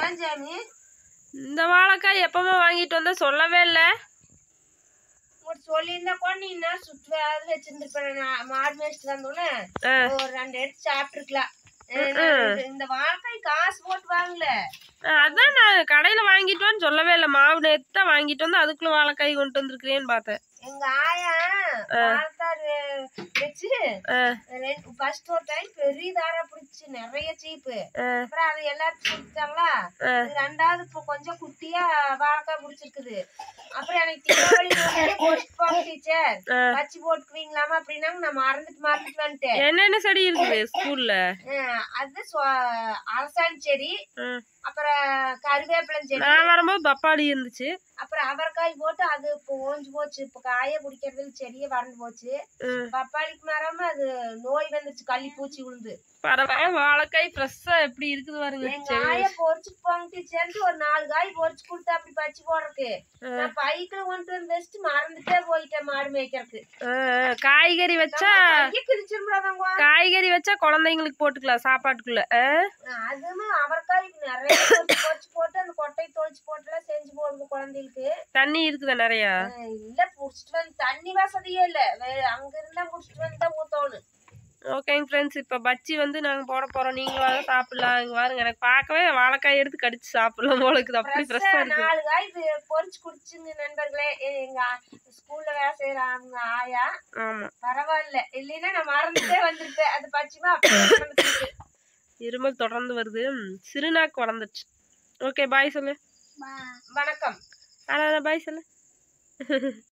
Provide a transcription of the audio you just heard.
ஏன் சாமி இந்த வாழைக்காய் எப்பவுமே வாங்கிட்டு வந்தா சொல்லவே இல்லை உங்கள்கிட்ட சொல்லியிருந்தா கூட நீ என்ன சுற்றுவாது வச்சிருந்துருப்பேன் நான் மாடு மேய்ச்சிட்டு வந்தோன்னே ஆ. ஒரு ரெண்டு எடுத்து சாப்பிட்டுருக்கலாம் இந்த வாழைக்காய் காசு போட்டு வாங்கல அதான் நான் கடையில வாங்கிட்டு வான்னு சொல்லவே இல்லை மாவு நேத்து தான் வாங்கிட்டு வந்து அதுக்குள்ள வாழைக்காய் கொண்டு வந்திருக்கிறேன்னு பார்த்தேன் எங்க ஆயா வாழைத்தார் வச்சு ஆ, ஃபர்ஸ்ட் ஒரு டைம் பெரிய தாரா பிடிச்சு நிறைய சீப்பு ஆ, அப்புறம் அது எல்லாத்துக்கும் கொடுத்தாங்களா ஆ. இது ரெண்டாவது இப்போ கொஞ்சம் குட்டியா வாழைக்காய் பிடிச்சிருக்குது அப்புறம் எனக்கு தீபாவளி முன்னாடியே போட்டு போங்க டீச்சர் ஆ. வச்சு போட்டுக்குவீங்களாமா அப்படின்னாங்க நான் மறந்துட்டு மறந்துட்டு வந்துட்டேன் என்னென்ன செடி இருக்குது ஸ்கூல்ல அஹ் அது சொ- அரசாணி செடி ம். அப்புறம் கருவேப்பிலை செடி நான் வரும்போது பப்பாளி இருந்துச்சு அப்புறம் அவரைக்காய் போட்டு அது இப்போ ஓஞ்சு போச்சு இப்போ காய பிடிக்கிறதுல செடியே வறண்டு போச்சு ம். பப்பாளிக்கு மரமா அது நோய் வந்துருச்சு கள்ளி பூச்சி விழுந்து பரவாயில்ல வாழைக்காய் ஃப்ரெஷ்ஷா எப்படி இருக்குது பாருங்க எங்க ஆய பொறிச்சு போங்கிட்டு சேர்ந்து ஒரு நாலு காய் பொறிச்சு கொடுத்தா அப்படி பச்சு போடுறதுக்கு நான் பைக்குல கொண்டு வந்து வச்சுட்டு மறந்துட்டே போயிட்டேன் மாடு மேய்க்கிறதுக்கு ஆ, ஆ, காய்கறி வச்சா கையை கிழிச்சிருந்தாங்க காய்கறி வச்சா குழந்தைங்களுக்கு போட்டுக்கலாம் சாப்பாட்டுக்குள்ள ஆ? அதுவும் அவரைக்காய் நிறைய பொறிச்சு பொறிச்சு போட்டு அந்த கொட்டை தொளிச்சு போட்டுலாம் செஞ்சு போடுங்க குழந்தைகளுக்கு தண்ணி இருக்குதா நிறையா அஹ் இல்ல புடிச்சிட்டு வந்து தண்ணி வசதியே இல்ல வே- அங்க இருந்தா புடிச்சிட்டு வந்து தான் ஊத்தணும் ஓகேங்க ஃப்ரெண்ட்ஸ் இப்போ பச்சி வந்து நாங்கள் போட போகிறோம் நீங்கள் வாங்க சாப்பிடலாம் இங்கே பாருங்க எனக்கு பார்க்கவே வாழைக்காய் எடுத்து கடிச்சு சாப்பிடலாம் போல இருக்குது அப்படி ஃப்ரெஷ்ஷா ஃப்ரெஷ்ஷாக இருக்குது நாலு காய் பொ- பொறிச்சு குடிச்சுங்க நண்பர்களே எ- எங்க ஸ்கூல்ல வேலை செய்யறாங்க ஆயா ஆமாம் பரவாயில்ல இல்லைன்னா நான் மறந்துட்டே வந்திருப்பேன் அது பச்சைமா அப்படியே கிடந்துச்சு. இருமல் தொடர்ந்து வருது ம், சிறுநாக்கு வளர்ந்துச்சு ஓகே பாய் சொல்லு வணக்கம் அதான் பாய் சொல்லு